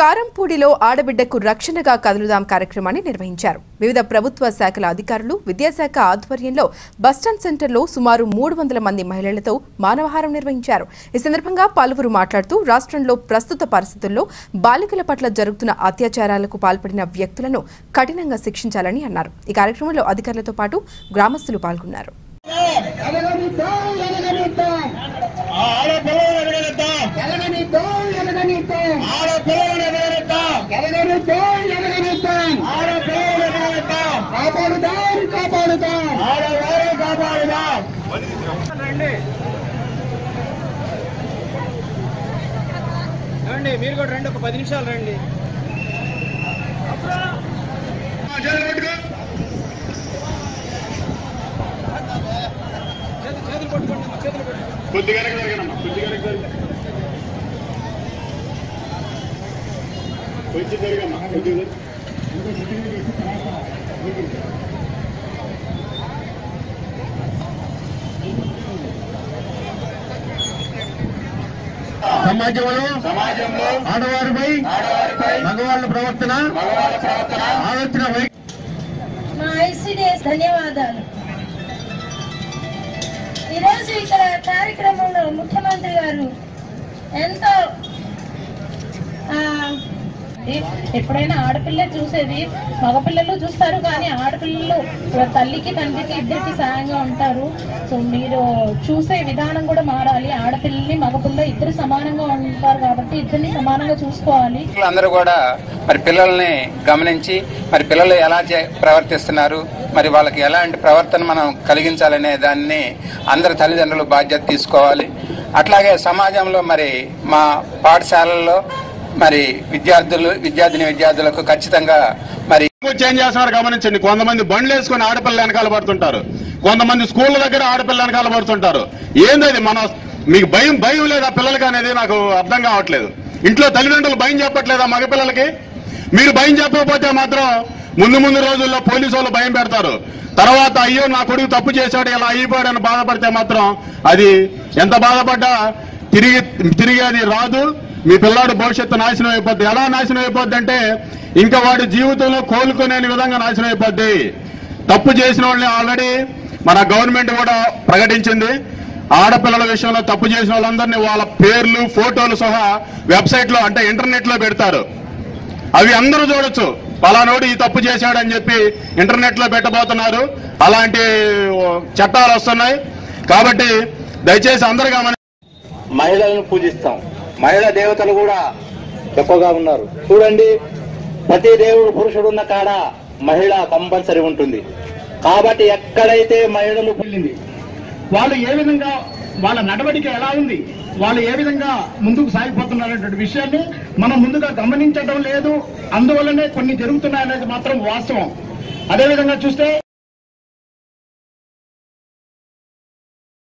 కారంపూడిలో ఆడబిడ్డకు రక్షణగా కదులుదాం కార్యక్రమాన్ని నిర్వహించారు వివిధ ప్రభుత్వ శాఖల అధికారులు విద్యాశాఖ ఆధ్వర్యంలో బస్టాండ్ సెంటర్లో సుమారు మూడు వందల మంది మహిళలతో మానవహారం నిర్వహించారు ఈ సందర్భంగా పలువురు మాట్లాడుతూ రాష్ట్రంలో ప్రస్తుత పరిస్థితుల్లో బాలికల పట్ల జరుగుతున్న అత్యాచారాలకు పాల్పడిన వ్యక్తులను కఠినంగా శిక్షించాలని అన్నారు ఈ కార్యక్రమంలో అధికారులతో పాటు గ్రామస్తులు పాల్గొన్నారు ఎలగనిద్దాం ఎలగనిద్దాం ఆడపిల్లలను ఎదగనిద్దాం ఎలగనిద్దాం ఎలగనిద్దాం ఆడపిల్లలను ఎదగనిద్దాం ఎలగనిద్దాం ఎలగనిద్దాం ఆడపిల్లలను ఎదగనిద్దాం కాపాడుదాం కాపాడుదాం ఆడవారు కాపాడుదాం రండి మీరు కూడా రండి ఒక పది నిమిషాలు రండి చేతులు చేతులు పట్టుకోండి అమ్మా, చేతులు పట్టుకోండి కొద్దిగా జరగనమ్మా కొద్దిగా జరగండి కొంచెం జరగమ్మా కొద్దిగా సమాజంలో సమాజంలో ఆడవారిపై ఆడవారిపై మగవాళ్ళ ప్రవర్తన మగవాళ్ళ ప్రవర్తన ఆలోచన వై మా ఐసిడిఎస్ ధన్యవాదాలు ఈరోజు ఇక్కడ కార్యక్రమంలో ముఖ్యమంత్రి గారు ఎంతో ఆ, ఎప్పుడైనా ఆడపిల్ల చూసేది మగపిల్లలు చూస్తారు కానీ ఆడపిల్లలు తల్లికి తండ్రికి ఇద్దరికి సాయంగా ఉంటారు సో మీరు చూసే విధానం కూడా మారాలి ఆడపిల్లని మగపిల్ల ఇద్దరు సమానంగా ఉంటారు కాబట్టి ఇద్దరిని సమానంగా చూసుకోవాలి అందరూ కూడా మరి పిల్లల్ని గమనించి మరి పిల్లలు ఎలా చే- ప్రవర్తిస్తున్నారు మరి వాళ్ళకి ఎలాంటి ప్రవర్తన మనం కలిగించాలనే దాన్ని అందరు తల్లిదండ్రులు బాధ్యత తీసుకోవాలి అట్లాగే సమాజంలో మరి మా పాఠశాలల్లో మరి విద్యార్థులు విద్యార్థిని విద్యార్థులకు ఖచ్చితంగా మరి చేంజ్ చేస్తున్నారు గమనించండి కొంతమంది బండ్లు వేసుకొని ఆడపిల్ల వెనకాల పడుతుంటారు కొంతమంది స్కూళ్ళ దగ్గర ఆడపిల్ల వెనకాల పడుతుంటారు ఏందది మన మీకు భయం భయం లేదా పిల్లలకి అనేది నాకు అర్థం కావట్లేదు ఇంట్లో తల్లిదండ్రులు భయం చెప్పట్లేదా మగపిల్లలకి మీరు భయం చెప్పకపోతే మాత్రం ముందు ముందు రోజుల్లో పోలీసు వాళ్ళు భయం పెడతారు తర్వాత అయ్యో నా కొడుకు తప్పు చేశాడు ఇలా అయిపోయాడని బాధపడితే మాత్రం అది ఎంత బాధపడ్డా తిరిగి తిరిగి అది రాదు మీ పిల్లాడు భవిష్యత్తు నాశనం అయిపోద్ది ఎలా నాశనం అయిపోద్ది అంటే ఇంకా వాడి జీవితంలో కోలుకునే విధంగా నాశనం అయిపోద్ది తప్పు చేసిన వాళ్ళని ఆల్రెడీ మన గవర్నమెంట్ కూడా ప్రకటించింది ఆడపిల్లల విషయంలో తప్పు చేసిన వాళ్ళందరినీ వాళ్ళ పేర్లు ఫోటోలు సహా వెబ్సైట్ లో అంటే ఇంటర్నెట్ లో పెడతారు అవి అందరూ చూడొచ్చు పలానోడు ఈ తప్పు చేశాడని చెప్పి ఇంటర్నెట్ లో పెట్టబోతున్నారు అలాంటి ఓ, చట్టాలు వస్తున్నాయి కాబట్టి దయచేసి అందరు గమని మహిళలను పూజిస్తాం మహిళా దేవతలు కూడా ఎక్కువగా ఉన్నారు చూడండి ప్రతి దేవుడు పురుషుడు ఉన్న కాడ మహిళ కంపల్సరీ ఉంటుంది కాబట్టి ఎక్కడైతే మహిళలు వెళ్ళింది వాళ్ళు ఏ విధంగా వాళ్ళ నడవడిక ఎలా ఉంది వాళ్ళు ఏ విధంగా ముందుకు సాగిపోతున్నారనేటువంటి విషయాన్ని మనం ముందుగా గమనించడం లేదు అందువల్లనే కొన్ని జరుగుతున్నాయనేది మాత్రం వాస్తవం అదేవిధంగా చూస్తే